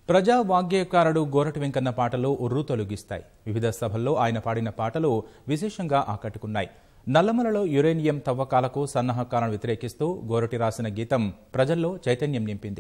ప్రజా వాగ్గేయకారుడు గోరటి వెంకన్న పాటలు ఉర్రు తొలగిస్తాయి వివిధ సభల్లో ఆయన పాడిన పాటలు విశేషంగా ఆకట్టుకున్నాయి నల్లమలలో యురేనియం తవ్వకాలకు సన్నాహకాలను వ్యతిరేకిస్తూ గోరటి రాసిన గీతం ప్రజల్లో చైతన్యం నింపింది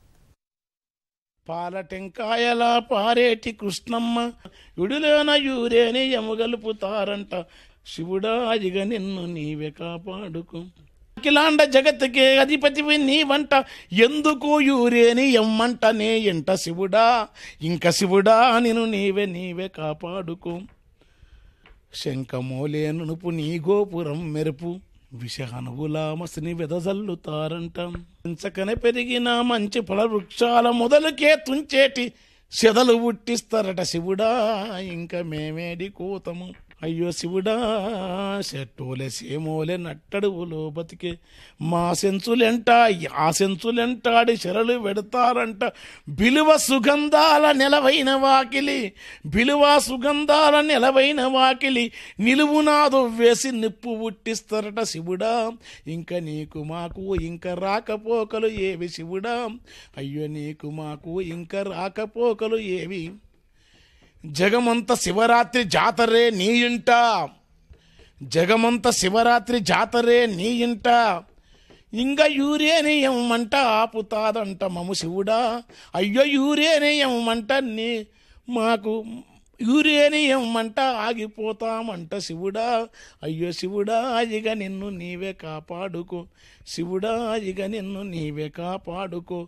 పాల టెంకాయల పారేటి కృష్ణమ్మ విడులోన యూరేని ఎముగలుపుతారంట శివుడా అదిగ నిన్ను నీవే కాపాడుకు అఖిలాండ జగత్తుకే అధిపతివి నీవంట ఎందుకు యూరేని ఎమ్మంట నే ఎంట శివుడా ఇంక శివుడా నిన్ను నీవే నీవే కాపాడుకో శంఖమోలే నునుపు నీ గోపురం మెరుపు విషహనువులా మసిని వెదజల్లుతారంట పెంచకనే పెరిగిన మంచి ఫల వృక్షాల మొదలుకే తుంచేటి సెదలు పుట్టిస్తారట శివుడా ఇంకా మేమేడి కూతము అయ్యో శివుడా చెట్టోలే సేమోలే నట్టడువులో బతికే మా సెంచులెంట ఆ సెంచులెంటాడి శరలు పెడతారంట బిలువ సుగంధాల నెలవైన వాకిలి బిలువ సుగంధాల నెలవైన వాకిలి నిలువునాదు వేసి నిప్పు పుట్టిస్తారట శివుడా ఇంకా నీకు మాకు ఇంకా రాకపోకలు ఏవి శివుడా అయ్యో నీకు మాకు ఇంకా రాకపోకలు ఏవి జగమంత శివరాత్రి జాతరే నీ ఇంట జగమంత శివరాత్రి జాతరే నీ ఇంట ఇంకా యూరేనియం మంట ఆపుతాదంట మము శివుడా అయ్యో యూరేనియం మంట నీ మాకు యూరేనియం మంట ఆగిపోతామంట శివుడా అయ్యో శివుడా ఇక నిన్ను నీవే కాపాడుకో శివుడా ఇక నిన్ను నీవే కాపాడుకో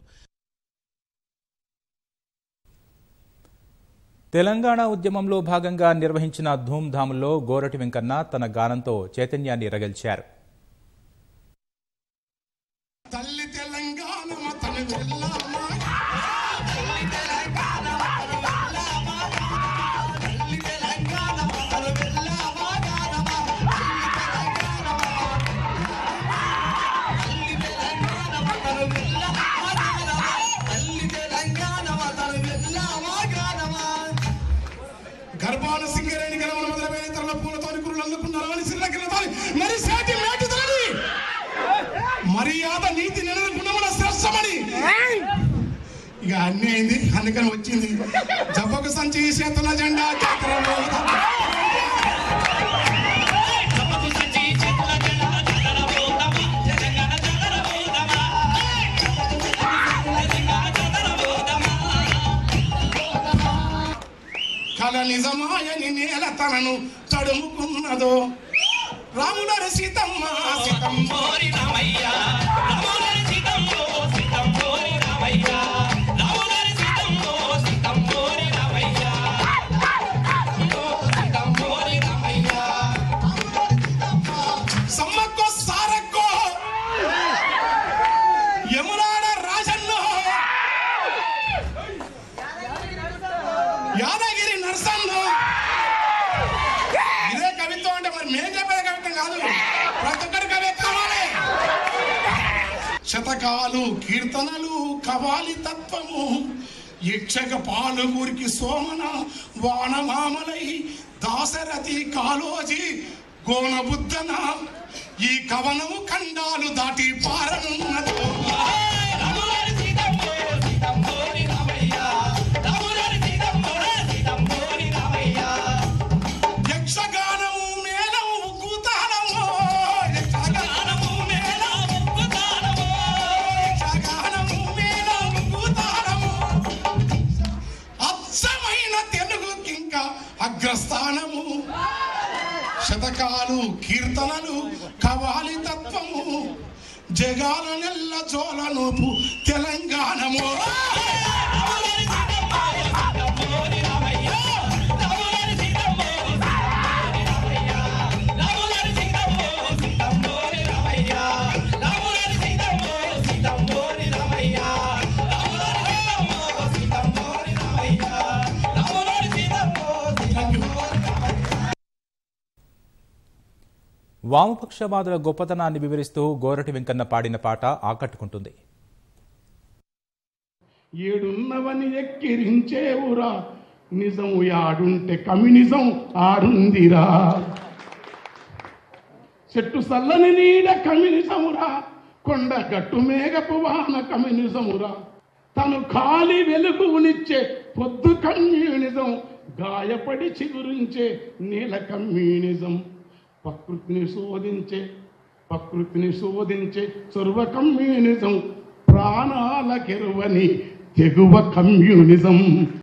తెలంగాణ ఉద్యమంలో భాగంగా నిర్వహించిన ధూమ్ధాముల్లో గోరటి వెంకన్న తన గానంతో చైతన్యాన్ని రగల్చారు తల్లి తెలంగాణ తన వెళ్ళామా గర్భాన సింగరేణి గలవన మొదలైన తరల పూలతో కురులు అందుకున్నారు అని సిల్లకిన మరి సేటి మేటి తరలి మర్యాద నీతి నెలల గుణముల శ్రేష్టమని ఇక అన్ని అయింది అందుకని వచ్చింది జబ్బకు సంచి చేతుల జెండా జాతర మోగుతా. కల నిజమాయని నేల తనను తడుముకున్నదో రాముడర సీతమ్మ సీతమ్మ సమ్మక్కో సారక్కో యమునాడ రాజన్నో యాదగిరి నరసన్నో ఇదే కవిత్వం అంటే మరి మేము చెప్పేది కవిత్వం కాదు ప్రతి ఒక్కరి కవి కావాలి శతకాలు కీర్తనలు కవాలి తత్వము యక్షక పాలుగురికి సోమన వానమామలై దాశరథి కాలోజి గోన బుద్ధన ఈ కవనము ఖండాలు దాటి పారనున్నదో యక్షగానము మేళము ఉగ్గుతానము యక్షగానము మేళము ఉగ్గుతానము యక్షగానము మేళము ఉగ్గుతానము అచ్చమైన తెలుగుకింక అగ్రస్థానము శతకాలు కీర్తనలు కవాలి తత్వము జగాల నెల్ల జోలనోపు తెలంగాణము వామపక్షవాదుల గొప్పతనాన్ని వివరిస్తూ గోరటి వెంకన్న పాడిన పాట ఆకట్టుకుంటుంది ఏడున్నవని ఎక్కిరించేవురా నిజం యాడుంటే కమ్యూనిజం ఆడుందిరా చెట్టు సల్లని నీడ కమ్యూనిజమురా కొండ గట్టు మేఘపు వాన కమ్యూనిజమురా తను కాలి వెలుగునిచ్చే పొద్దు కమ్యూనిజం గాయపడి చిగురించే నీల కమ్యూనిజం ప్రకృతిని శోధించే ప్రకృతిని శోధించే సర్వ కమ్యూనిజం ప్రాణాల కెరువని తెగువ కమ్యూనిజం